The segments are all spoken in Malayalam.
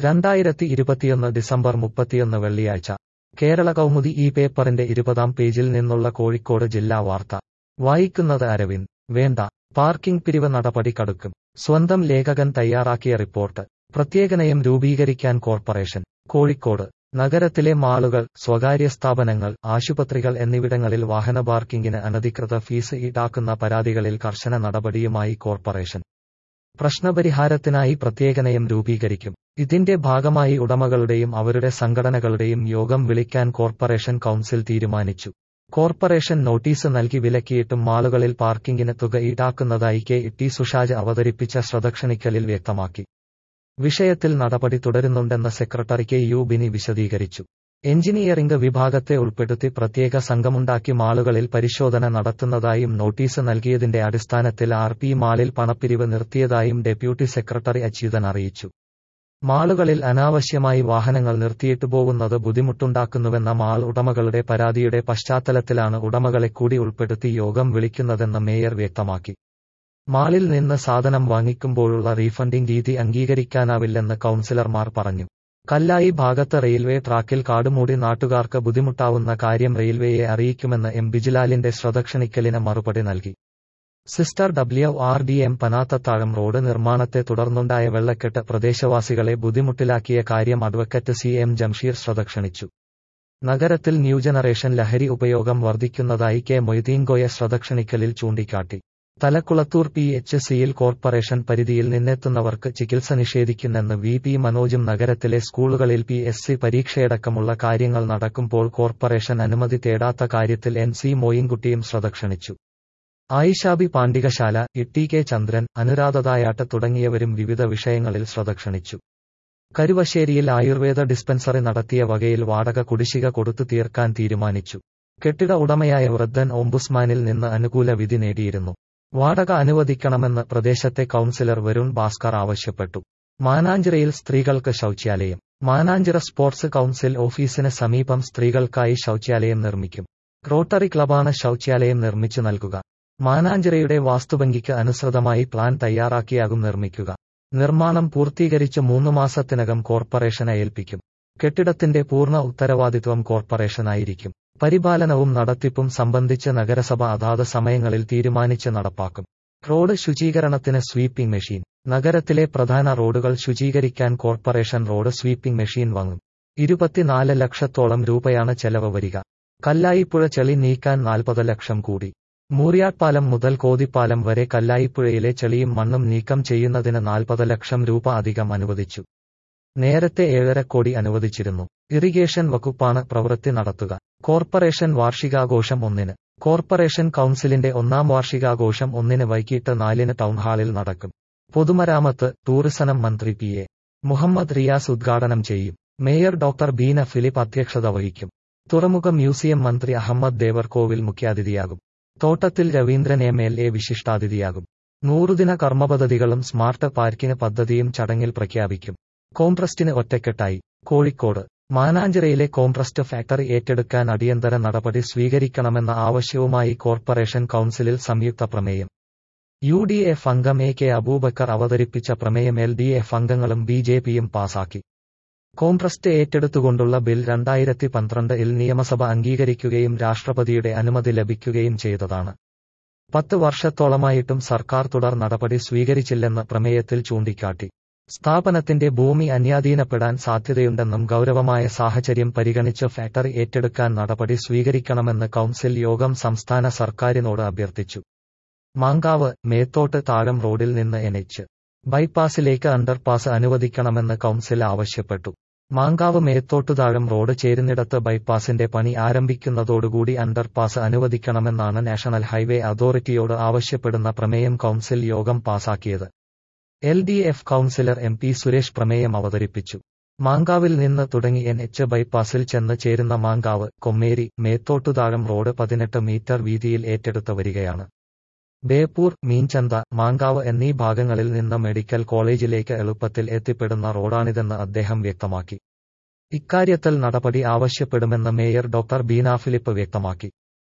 രണ്ടായിരത്തി ഇരുപത്തിയൊന്ന് ഡിസംബർ മുപ്പത്തിയൊന്ന് വെള്ളിയാഴ്ച കേരള കൗമുദി ഈ പേപ്പറിന്റെ ഇരുപതാം പേജിൽ നിന്നുള്ള കോഴിക്കോട് ജില്ലാ വാർത്ത വായിക്കുന്നത് അരവിന്ദ് വേണ്ട പാർക്കിംഗ് പിരിവ് നടപടി കടുക്കും സ്വന്തം ലേഖകൻ തയ്യാറാക്കിയ റിപ്പോർട്ട് പ്രത്യേക നയം രൂപീകരിക്കാൻ കോർപ്പറേഷൻ കോഴിക്കോട് നഗരത്തിലെ മാളുകൾ സ്വകാര്യ സ്ഥാപനങ്ങൾ ആശുപത്രികൾ എന്നിവിടങ്ങളിൽ വാഹന പാർക്കിംഗിന് അനധികൃത ഫീസ് ഈടാക്കുന്ന പരാതികളിൽ കർശന നടപടിയുമായി കോർപ്പറേഷൻ പ്രശ്നപരിഹാരത്തിനായി പ്രത്യേക നയം രൂപീകരിക്കും ഇതിന്റെ ഭാഗമായി ഉടമകളുടെയും അവരുടെ സംഘടനകളുടെയും യോഗം വിളിക്കാൻ കോർപ്പറേഷൻ കൗൺസിൽ തീരുമാനിച്ചു കോർപ്പറേഷൻ നോട്ടീസ് നൽകി വിലക്കിയിട്ടും മാളുകളിൽ പാർക്കിംഗിന് തുക ഈടാക്കുന്നതായി കെ ടി സുഷാജ് അവതരിപ്പിച്ച ശ്രദ്ധക്ഷണിക്കലിൽ വ്യക്തമാക്കി വിഷയത്തിൽ നടപടി തുടരുന്നുണ്ടെന്ന് സെക്രട്ടറി കെ യു ബിനി വിശദീകരിച്ചു എഞ്ചിനീയറിംഗ് വിഭാഗത്തെ ഉൾപ്പെടുത്തി പ്രത്യേക സംഘമുണ്ടാക്കി മാളുകളിൽ പരിശോധന നടത്തുന്നതായും നോട്ടീസ് നൽകിയതിന്റെ അടിസ്ഥാനത്തിൽ ആർ പി മാളിൽ പണപ്പിരിവ് നിർത്തിയതായും ഡെപ്യൂട്ടി സെക്രട്ടറി അച്യുതൻ അറിയിച്ചു മാളുകളിൽ അനാവശ്യമായി വാഹനങ്ങൾ നിർത്തിയിട്ട് പോകുന്നത് ബുദ്ധിമുട്ടുണ്ടാക്കുന്നുവെന്ന മാൾ ഉടമകളുടെ പരാതിയുടെ പശ്ചാത്തലത്തിലാണ് ഉടമകളെ കൂടി ഉൾപ്പെടുത്തി യോഗം വിളിക്കുന്നതെന്ന് മേയർ വ്യക്തമാക്കി മാളിൽ നിന്ന് സാധനം വാങ്ങിക്കുമ്പോഴുള്ള റീഫണ്ടിംഗ് രീതി അംഗീകരിക്കാനാവില്ലെന്ന് കൌൺസിലർമാർ പറഞ്ഞു കല്ലായി ഭാഗത്ത് റെയിൽവേ ട്രാക്കിൽ കാടുമൂടി നാട്ടുകാർക്ക് ബുദ്ധിമുട്ടാവുന്ന കാര്യം റെയിൽവേയെ അറിയിക്കുമെന്ന് എം ബിജിലാലിന്റെ ശ്രദ്ധക്ഷണിക്കലിന് മറുപടി നൽകി സിസ്റ്റർ W R D M Panathathazham road നിർമ്മാണത്തെ തുടർന്നുണ്ടായ വെള്ളക്കെട്ട് പ്രദേശവാസികളെ ബുദ്ധിമുട്ടിലാക്കിയ കാര്യം അഡ്വക്കറ്റ് സി എം ജംഷീർ ശ്രദ്ധക്ഷണിച്ചു നഗരത്തിൽ ന്യൂ ജനറേഷൻ ലഹരി ഉപയോഗം വർദ്ധിക്കുന്നതായി കെ മൊയ്തീൻകോയ ശ്രദ്ധക്ഷണിക്കലിൽ ചൂണ്ടിക്കാട്ടി തലക്കുളത്തൂർ പി എച്ച് സിയിൽ കോർപ്പറേഷൻ പരിധിയിൽ നിന്നെത്തുന്നവർക്ക് ചികിത്സ നിഷേധിക്കുന്നെന്ന് വി പി മനോജും നഗരത്തിലെ സ്കൂളുകളിൽ പി എസ് സി പരീക്ഷയടക്കമുള്ള കാര്യങ്ങൾ നടക്കുമ്പോൾ കോർപ്പറേഷൻ അനുമതി തേടാത്ത കാര്യത്തിൽ എൻ സി മോയിൻകുട്ടിയും ശ്രദ്ധക്ഷണിച്ചു ആയിഷാബി പാണ്ഡികശാല ഇട്ടി കെ ചന്ദ്രൻ അനുരാധതായാട്ട് തുടങ്ങിയവരും വിവിധ വിഷയങ്ങളിൽ ശ്രദ്ധക്ഷണിച്ചു കരുവശ്ശേരിയിൽ ആയുർവേദ ഡിസ്പെൻസറി നടത്തിയ വകയിൽ വാടക കുടിശ്ശിക കൊടുത്തു തീർക്കാൻ തീരുമാനിച്ചു കെട്ടിട ഉടമയായ വൃദ്ധൻ ഓംബുസ്മാനിൽ നിന്ന് അനുകൂല വിധി നേടിയിരുന്നു വാടക അനുവദിക്കണമെന്ന് പ്രദേശത്തെ കൌൺസിലർ വരുൺ ഭാസ്കർ ആവശ്യപ്പെട്ടു മാനാഞ്ചിറയിൽ സ്ത്രീകൾക്ക് ശൌചാലയം മാനാഞ്ചിറ സ്പോർട്സ് കൌൺസിൽ ഓഫീസിന് സമീപം സ്ത്രീകൾക്കായി ശൌചാലയം നിർമ്മിക്കും റോട്ടറി ക്ലബാണ് ശൌചാലയം നിർമ്മിച്ചു നൽകുക മാനാഞ്ചിറയുടെ വാസ്തുഭംഗിക്ക് അനുസൃതമായി പ്ലാൻ തയ്യാറാക്കിയാകും നിർമ്മിക്കുക നിർമ്മാണം പൂർത്തീകരിച്ച് മൂന്ന് മാസത്തിനകം കോർപ്പറേഷനെ ഏൽപ്പിക്കും കെട്ടിടത്തിന്റെ പൂർണ്ണ ഉത്തരവാദിത്വം കോർപ്പറേഷനായിരിക്കും പരിപാലനവും നടത്തിപ്പും സംബന്ധിച്ച് നഗരസഭ അതാത് സമയങ്ങളിൽ തീരുമാനിച്ച് നടപ്പാക്കും റോഡ് ശുചീകരണത്തിന് സ്വീപ്പിംഗ് മെഷീൻ നഗരത്തിലെ പ്രധാന റോഡുകൾ ശുചീകരിക്കാൻ കോർപ്പറേഷൻ റോഡ് സ്വീപ്പിംഗ് മെഷീൻ വാങ്ങും ഇരുപത്തിനാല് ലക്ഷത്തോളം രൂപയാണ് ചെലവ് വരിക കല്ലായിപ്പുഴ ചെളി നീക്കാൻ നാൽപ്പത് ലക്ഷം കൂടി മൂറിയാട്പാലം മുതൽ കോതിപ്പാലം വരെ കല്ലായിപ്പുഴയിലെ ചെളിയും മണ്ണും നീക്കം ചെയ്യുന്നതിന് നാൽപ്പത് ലക്ഷം രൂപ അധികം അനുവദിച്ചു നേരത്തെ ഏഴര കോടി അനുവദിച്ചിരുന്നു ഇറിഗേഷൻ വകുപ്പാണ് പ്രവൃത്തി നടത്തുക കോർപ്പറേഷൻ വാർഷികാഘോഷം ഒന്നിന് കോർപ്പറേഷൻ കൌൺസിലിന്റെ ഒന്നാം വാർഷികാഘോഷം ഒന്നിന് വൈകിട്ട് നാലിന് ടൗൺഹാളിൽ നടക്കും പൊതുമരാമത്ത് ടൂറിസം മന്ത്രി പി എ മുഹമ്മദ് റിയാസ് ഉദ്ഘാടനം ചെയ്യും മേയർ ഡോക്ടർ ബീന ഫിലിപ്പ് അധ്യക്ഷത വഹിക്കും തുറമുഖ മ്യൂസിയം മന്ത്രി അഹമ്മദ് ദേവർകോവിൽ മുഖ്യാതിഥിയാകും Thottathil Raveendran M L A വിശിഷ്ടാതിഥിയാകും നൂറുദിന കർമ്മപദ്ധതികളും സ്മാർട്ട് പാർക്കിന് പദ്ധതിയും ചടങ്ങിൽ പ്രഖ്യാപിക്കും കോംട്രസ്റ്റിന് ഒറ്റക്കെട്ടായി കോഴിക്കോട് മാനാഞ്ചിറയിലെ കോംട്രസ്റ്റ് ഫാക്ടറി ഏറ്റെടുക്കാൻ അടിയന്തര നടപടി സ്വീകരിക്കണമെന്ന ആവശ്യവുമായി കോർപ്പറേഷൻ കൌൺസിലിൽ സംയുക്ത പ്രമേയം യു ഡി എഫ് അംഗം എ കെ അബൂബക്കർ അവതരിപ്പിച്ച പ്രമേയം എൽ ഡി എഫ് അംഗങ്ങളും ബി ജെ പിയും പാസാക്കി കോംട്രസ്റ്റ് ഏറ്റെടുത്തുകൊണ്ടുള്ള ബിൽ രണ്ടായിരത്തി പന്ത്രണ്ടിൽ നിയമസഭ അംഗീകരിക്കുകയും രാഷ്ട്രപതിയുടെ അനുമതി ലഭിക്കുകയും ചെയ്തതാണ് പത്ത് വർഷത്തോളമായിട്ടും സർക്കാർ തുടർ നടപടി സ്വീകരിച്ചില്ലെന്ന് പ്രമേയത്തിൽ ചൂണ്ടിക്കാട്ടി സ്ഥാപനത്തിന്റെ ഭൂമി അന്യാധീനപ്പെടാൻ സാധ്യതയുണ്ടെന്നും ഗൌരവമായ സാഹചര്യം പരിഗണിച്ച് ഫാക്ടറി ഏറ്റെടുക്കാൻ നടപടി സ്വീകരിക്കണമെന്ന് കൌൺസിൽ യോഗം സംസ്ഥാന സർക്കാരിനോട് അഭ്യർത്ഥിച്ചു മാങ്കാവ് മേത്തോട്ട് താഴം റോഡിൽ നിന്ന് എനച്ച് ബൈപ്പാസിലേക്ക് അണ്ടർപാസ് അനുവദിക്കണമെന്ന് കൌൺസിൽ ആവശ്യപ്പെട്ടു മാങ്കാവ് മേത്തോട്ടുതാഴം റോഡ് ചേരുന്നിടത്ത് ബൈപ്പാസിന്റെ പണി ആരംഭിക്കുന്നതോടുകൂടി അണ്ടർപാസ് അനുവദിക്കണമെന്നാണ് നാഷണൽ ഹൈവേ അതോറിറ്റിയോട് ആവശ്യപ്പെടുന്ന പ്രമേയം കൌൺസിൽ യോഗം പാസാക്കിയത് L D F councillor M P Suresh പ്രമേയം അവതരിപ്പിച്ചു മാങ്കാവിൽ നിന്ന് തുടങ്ങി എൻ എച്ച് ബൈപ്പാസിൽ ചെന്ന് ചേരുന്ന മാങ്കാവ് കൊമ്മേരി മേത്തോട്ടുതാഴം റോഡ് പതിനെട്ട് മീറ്റർ വീതിയിൽ ഏറ്റെടുത്ത് വരികയാണ് ബേപ്പൂർ മീൻചന്ത മാങ്കാവ് എന്നീ ഭാഗങ്ങളിൽ നിന്ന് മെഡിക്കൽ കോളേജിലേക്ക് എളുപ്പത്തിൽ എത്തിപ്പെടുന്ന റോഡാണിതെന്ന് അദ്ദേഹം വ്യക്തമാക്കി ഇക്കാര്യത്തിൽ നടപടി ആവശ്യപ്പെടുമെന്ന് മേയർ ഡോക്ടർ ബീന ഫിലിപ്പ് വ്യക്തമാക്കി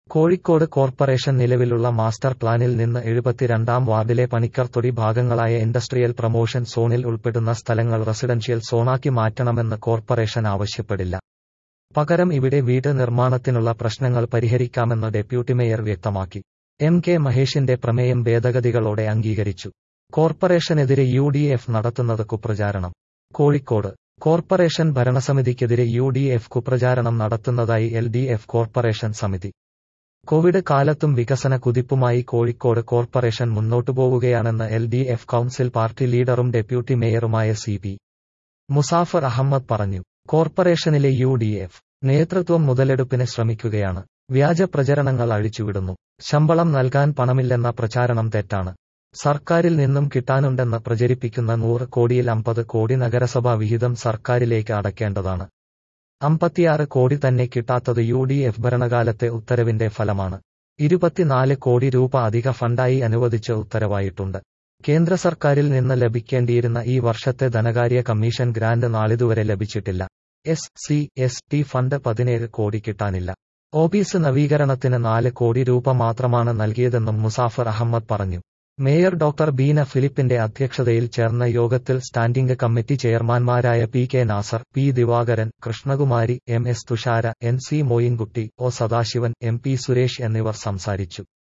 കോഴിക്കോട് കോർപ്പറേഷൻ നിലവിലുള്ള മാസ്റ്റർ പ്ലാനിൽ നിന്ന് എഴുപത്തിരണ്ടാം വാർഡിലെ പണിക്കർതൊടി ഭാഗങ്ങളായ ഇൻഡസ്ട്രിയൽ പ്രമോഷൻ സോണിൽ ഉൾപ്പെടുന്ന സ്ഥലങ്ങൾ റെസിഡൻഷ്യൽ സോണാക്കി മാറ്റണമെന്ന് കോർപ്പറേഷൻ ആവശ്യപ്പെടില്ല പകരം ഇവിടെ വീട് നിർമ്മാണത്തിനുള്ള പ്രശ്നങ്ങൾ പരിഹരിക്കാമെന്ന് ഡെപ്യൂട്ടി മേയർ വ്യക്തമാക്കി എം കെ മഹേഷിന്റെ പ്രമേയം ഭേദഗതികളോടെ അംഗീകരിച്ചു കോർപ്പറേഷനെതിരെ യു ഡി എഫ് നടത്തുന്നത് കുപ്രചാരണം കോഴിക്കോട് കോർപ്പറേഷൻ ഭരണസമിതിക്കെതിരെ യു ഡി എഫ് കുപ്രചാരണം നടത്തുന്നതായി എൽ ഡി എഫ് കോർപ്പറേഷൻ സമിതി കോവിഡ് കാലത്തും വികസന കുതിപ്പുമായി കോഴിക്കോട് കോർപ്പറേഷൻ മുന്നോട്ടു പോവുകയാണെന്ന് L D F council party ലീഡറും ഡെപ്യൂട്ടി മേയറുമായ സി പി മുസാഫർ അഹമ്മദ് പറഞ്ഞു കോർപ്പറേഷനിലെ യു ഡി എഫ് നേതൃത്വം മുതലെടുപ്പിന് ശ്രമിക്കുകയാണ് വ്യാജ പ്രചരണങ്ങൾ അഴിച്ചുവിടുന്നു ശമ്പളം നൽകാൻ പണമില്ലെന്ന പ്രചാരണം തെറ്റാണ് സർക്കാരിൽ നിന്നും കിട്ടാനുണ്ടെന്ന് പ്രചരിപ്പിക്കുന്ന നൂറ് കോടിയിൽ അമ്പത് കോടി നഗരസഭാ വിഹിതം സർക്കാരിലേക്ക് അടയ്ക്കേണ്ടതാണ് അമ്പത്തിയാറ് കോടി തന്നെ കിട്ടാത്തത് യു ഡി എഫ് ഭരണകാലത്തെ ഉത്തരവിന്റെ ഫലമാണ് ഇരുപത്തിനാല് കോടി രൂപ അധിക ഫണ്ടായി അനുവദിച്ച് ഉത്തരവായിട്ടുണ്ട് കേന്ദ്ര സർക്കാരിൽ നിന്ന് ലഭിക്കേണ്ടിയിരുന്ന ഈ വർഷത്തെ ധനകാര്യ കമ്മീഷൻ ഗ്രാന്റ് നാളിതുവരെ ലഭിച്ചിട്ടില്ല S C S T fund പതിനേഴ് കോടി കിട്ടാനില്ല ഓഫീസ് നവീകരണത്തിന് നാല് കോടി രൂപ മാത്രമാണ് നൽകിയതെന്നും മുസാഫർ അഹമ്മദ് പറഞ്ഞു മേയർ ഡോക്ടർ ബീന ഫിലിപ്പിന്റെ അധ്യക്ഷതയിൽ ചേർന്ന യോഗത്തിൽ സ്റ്റാൻഡിംഗ് കമ്മിറ്റി ചെയർമാൻമാരായ P K Nasar P Divakaran Krishnakumari M S Thushara N C Moinkutty O Sadasivan M P Suresh എന്നിവർ സംസാരിച്ചു